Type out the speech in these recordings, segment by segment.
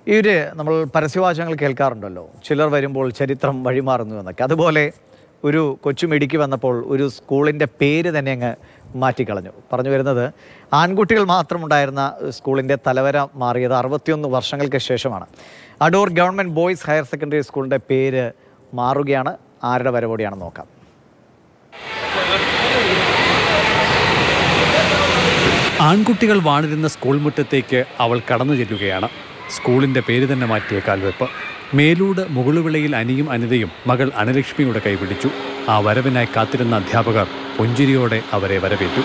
ഈ ഒരു നമ്മൾ പരസ്യവാചകങ്ങൾ കേൾക്കാറുണ്ടല്ലോ ചിലർ വരുമ്പോൾ ചരിത്രം വഴിമാറുന്നു എന്നൊക്കെ അതുപോലെ ഒരു കൊച്ചുമിടിക്ക് വന്നപ്പോൾ ഒരു സ്കൂളിൻ്റെ പേര് തന്നെ അങ്ങ് മാറ്റിക്കളഞ്ഞു പറഞ്ഞു വരുന്നത് ആൺകുട്ടികൾ മാത്രമുണ്ടായിരുന്ന സ്കൂളിൻ്റെ തലവര മാറിയത് അറുപത്തിയൊന്ന് വർഷങ്ങൾക്ക് ശേഷമാണ് Adoor government boys higher secondary സ്കൂളിൻ്റെ പേര് മാറുകയാണ് ആരുടെ വരവോടെയാണെന്ന് നോക്കാം ആൺകുട്ടികൾ വാണിരുന്ന സ്കൂൾ മുറ്റത്തേക്ക് അവൾ കടന്നു ചെല്ലുകയാണ് സ്കൂളിന്റെ പേര് തന്നെ മാറ്റിയ കാൽവെപ്പ് മേലൂട് മുകളുവിളയിൽ അനിയും അനിതയും മകൾ അനലക്ഷ്മിയുടെ കൈപിടിച്ചു ആ വരവിനായി കാത്തിരുന്ന അധ്യാപകർ പുഞ്ചിരിയോടെ അവരെ വരവേറ്റു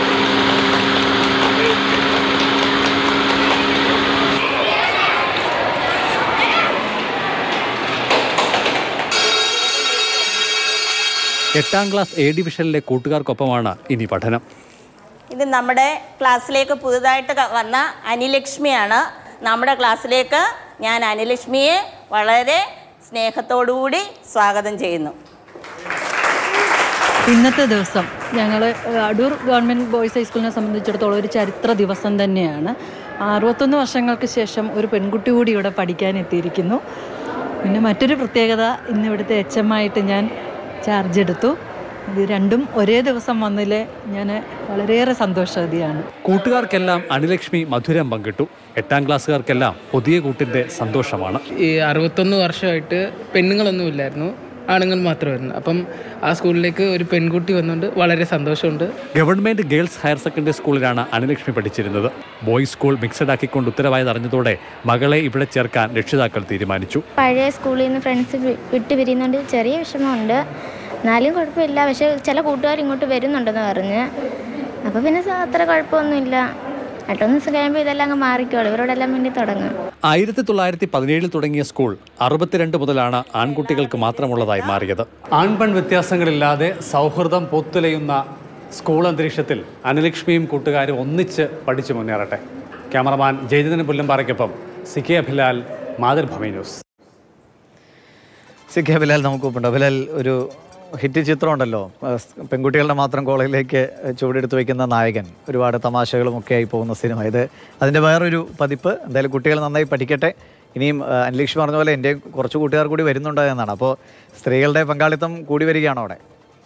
എട്ടാം ക്ലാസ് എ ഡിവിഷനിലെ കൂട്ടുകാർക്കൊപ്പമാണ് ഇനി പഠനം ഇത് നമ്മുടെ ക്ലാസ്സിലേക്ക് പുതുതായിട്ട് ക- വന്ന അനിലക്ഷ്മിയാണ് നമ്മുടെ ക്ലാസ്സിലേക്ക് ഞാൻ അനിലക്ഷ്മിയെ വളരെ സ്നേഹത്തോടുകൂടി സ്വാഗതം ചെയ്യുന്നു ഇന്നത്തെ ദിവസം ഞങ്ങൾ അടൂർ ഗവൺമെൻറ് ബോയ്സ് ഹൈസ്കൂളിനെ സംബന്ധിച്ചിടത്തോളം ഒരു ചരിത്ര ദിവസം തന്നെയാണ് അറുപത്തൊന്ന് വർഷങ്ങൾക്ക് ശേഷം ഒരു പെൺകുട്ടി കൂടി ഇവിടെ പഠിക്കാൻ എത്തിയിരിക്കുന്നു പിന്നെ മറ്റൊരു പ്രത്യേകത ഇന്ന് ഇവിടുത്തെ എച്ച് എം ആയിട്ട് ഞാൻ ചാർജ് എടുത്തു ഇത് രണ്ടും ഒരേ ദിവസം വന്നതിൽ ഞാൻ വളരെയേറെ സന്തോഷവതിയാണ് കൂട്ടുകാർക്കെല്ലാം അനിലക്ഷ്മി മധുരം പങ്കിട്ടു എട്ടാം ക്ലാസ്സുകാർക്കെല്ലാം പുതിയ കൂട്ടിന്റെ സന്തോഷമാണ് ഈ അറുപത്തൊന്ന് വർഷമായിട്ട് പെണ്ണുങ്ങളൊന്നും ഇല്ലായിരുന്നു ആണുങ്ങൾ മാത്രമായിരുന്നു അപ്പം ആ സ്കൂളിലേക്ക് ഒരു പെൺകുട്ടി വന്നുകൊണ്ട് വളരെ സന്തോഷമുണ്ട് ഗവൺമെന്റ് ഗേൾസ് ഹയർ സെക്കൻഡറി സ്കൂളിലാണ് അനിലക്ഷ്മി പഠിച്ചിരുന്നത് ബോയ്സ് സ്കൂൾ മിക്സഡ് ആക്കിക്കൊണ്ട് ഉത്തരവായത് അറിഞ്ഞതോടെ മകളെ ഇവിടെ ചേർക്കാൻ രക്ഷിതാക്കൾ തീരുമാനിച്ചു പഴയ സ്കൂളിൽ നിന്ന് ഫ്രണ്ട്സ് വിട്ട് പിരിയുന്നുണ്ട് ചെറിയ വിഷമമുണ്ട് എന്നാലും കുഴപ്പമില്ല പക്ഷെ ചില കൂട്ടുകാർ ഇങ്ങോട്ട് വരുന്നുണ്ടെന്ന് പറഞ്ഞ് അപ്പോൾ പിന്നെ സ- അത്ര കുഴപ്പമൊന്നുമില്ല രണ്ടു ദിവസം കഴിയുമ്പോൾ ഇതെല്ലാം അങ്ങ് മാറിക്കോളും ഇവരോടെല്ലാം വേണ്ടി തുടങ്ങും ആയിരത്തി തൊള്ളായിരത്തി പതിനേഴിൽ തുടങ്ങിയ സ്കൂൾ അറുപത്തിരണ്ട് മുതലാണ് ആൺകുട്ടികൾക്ക് മാത്രമുള്ളതായി മാറിയത് ആൺപെൺ വ്യത്യാസങ്ങളില്ലാതെ സൗഹൃദം പൊത്തുലയുന്ന സ്കൂൾ അന്തരീക്ഷത്തിൽ അനിലക്ഷ്മിയും കൂട്ടുകാരും ഒന്നിച്ച് പഠിച്ചു മുന്നേറട്ടെ ക്യാമറമാൻ ജയചന്ദ്രൻ പുല്ലമ്പാറയ്ക്കൊപ്പം C K Abhilal Mathrubhumi news C K Bilal നമുക്ക് ഒപ്പുണ്ട് ബിലാൽ ഒരു ഹിറ്റ് ചിത്രം ഉണ്ടല്ലോ അഹ് പെൺകുട്ടികളുടെ മാത്രം കോളേജിലേക്ക് ചുവടെടുത്ത് വയ്ക്കുന്ന നായകൻ ഒരുപാട് തമാശകളും ഒക്കെ ആയി പോകുന്ന സിനിമ ഇത് അതിൻ്റെ വേറൊരു പതിപ്പ് എന്തായാലും കുട്ടികൾ നന്നായി പഠിക്കട്ടെ ഇനിയും അഹ് അനിലക്ഷ്മി പറഞ്ഞ പോലെ എൻ്റെ കുറച്ച് കൂട്ടുകാർ കൂടി വരുന്നുണ്ട് എന്നാണ് അപ്പോൾ സ്ത്രീകളുടെ പങ്കാളിത്തം കൂടി വരികയാണോ അവിടെ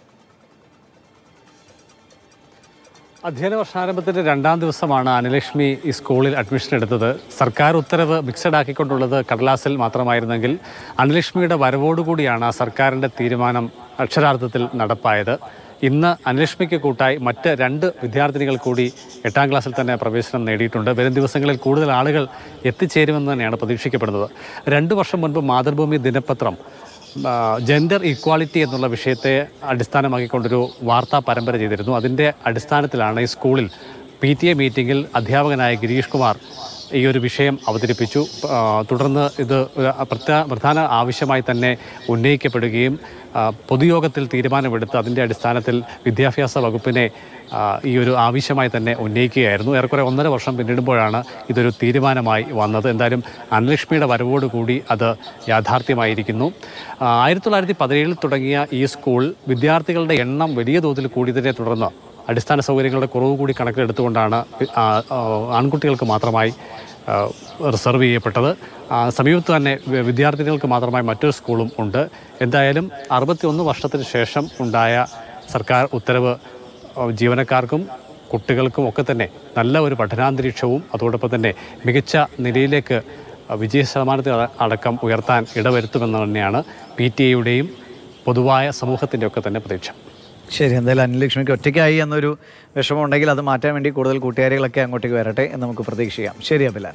അധ്യയന വർഷാരംഭത്തിൻ്റെ രണ്ടാം ദിവസമാണ് അനിലക്ഷ്മി ഈ സ്കൂളിൽ അഡ്മിഷൻ എടുത്തത് സർക്കാർ ഉത്തരവ് മിക്സഡ് ആക്കിക്കൊണ്ടുള്ളത് കടലാസിൽ മാത്രമായിരുന്നെങ്കിൽ അനിലക്ഷ്മിയുടെ വരവോടുകൂടിയാണ് ആ സർക്കാരിൻ്റെ തീരുമാനം അക്ഷരാർത്ഥത്തിൽ നടപ്പായത് ഇന്ന് അനിലക്ഷ്മിക്ക് കൂട്ടായി മറ്റ് രണ്ട് വിദ്യാർത്ഥിനികൾ കൂടി എട്ടാം ക്ലാസ്സിൽ തന്നെ പ്രവേശനം നേടിയിട്ടുണ്ട് വരും ദിവസങ്ങളിൽ കൂടുതൽ ആളുകൾ എത്തിച്ചേരുമെന്ന് തന്നെയാണ് പ്രതീക്ഷിക്കപ്പെടുന്നത് രണ്ട് വർഷം മുൻപ് മാതൃഭൂമി ദിനപത്രം ജെൻഡർ ഈക്വാളിറ്റി എന്നുള്ള വിഷയത്തെ അടിസ്ഥാനമാക്കിക്കൊണ്ടൊരു വാർത്താ പരമ്പര ചെയ്തിരുന്നു അതിൻ്റെ അടിസ്ഥാനത്തിലാണ് ഈ സ്കൂളിൽ പി ടി എ മീറ്റിങ്ങിൽ അധ്യാപകനായ ഗിരീഷ് കുമാർ ഈ ഒരു വിഷയം അവതരിപ്പിച്ചു ആ, തുടർന്ന് ഇത് ഒരു പ്രത്യ- പ്രധാന ആവശ്യമായി തന്നെ ഉന്നയിക്കപ്പെടുകയും ആ, പൊതുയോഗത്തിൽ തീരുമാനമെടുത്ത് അതിൻ്റെ അടിസ്ഥാനത്തിൽ വിദ്യാഭ്യാസ വകുപ്പിനെ ആ, ഈ ഒരു ആവശ്യമായി തന്നെ ഉന്നയിക്കുകയായിരുന്നു ഏറെക്കുറെ ഒന്നര വർഷം പിന്നിടുമ്പോഴാണ് ഇതൊരു തീരുമാനമായി വന്നത് എന്തായാലും അനലക്ഷ്മിയുടെ വരവോടുകൂടി അത് യാഥാർത്ഥ്യമായിരിക്കുന്നു ആ, ആയിരത്തി തൊള്ളായിരത്തി പതിനേഴിൽ തുടങ്ങിയ ഈ സ്കൂൾ വിദ്യാർത്ഥികളുടെ എണ്ണം വലിയ തോതിൽ കൂടിയതിനെ തുടർന്ന് അടിസ്ഥാന സൗകര്യങ്ങളുടെ കുറവ് കൂടി കണക്കിലെടുത്തുകൊണ്ടാണ് ആ, ആ, ആൺകുട്ടികൾക്ക് മാത്രമായി ആ, റിസർവ് ചെയ്യപ്പെട്ടത് ആ, സമീപത്ത് തന്നെ വി- വിദ്യാർത്ഥികൾക്ക് മാത്രമായി മറ്റൊരു സ്കൂളും ഉണ്ട് എന്തായാലും അറുപത്തിയൊന്ന് വർഷത്തിന് ശേഷം ഉണ്ടായ സർക്കാർ ഉത്തരവ് ആ, ജീവനക്കാർക്കും കുട്ടികൾക്കും ഒക്കെ തന്നെ നല്ല ഒരു പഠനാന്തരീക്ഷവും അതോടൊപ്പം തന്നെ മികച്ച നിലയിലേക്ക് ആ, വിജയ ശതമാനത്തിൽ അട- അടക്കം ഉയർത്താൻ ഇടവരുത്തുമെന്ന് തന്നെയാണ് പി ടി എയുടെയും പൊതുവായ സമൂഹത്തിൻ്റെ ഒക്കെ തന്നെ പ്രതീക്ഷ ശരി എന്തായാലും അനിലക്ഷ്മിക്ക് ഒറ്റയ്ക്കായി എന്നൊരു വിഷമം ഉണ്ടെങ്കിൽ അത് മാറ്റാൻ വേണ്ടി കൂടുതൽ കൂട്ടുകാരികളൊക്കെ അങ്ങോട്ടേക്ക് വരട്ടെ എന്ന് നമുക്ക് പ്രതീക്ഷിക്കാം ശരി അബിലാൽ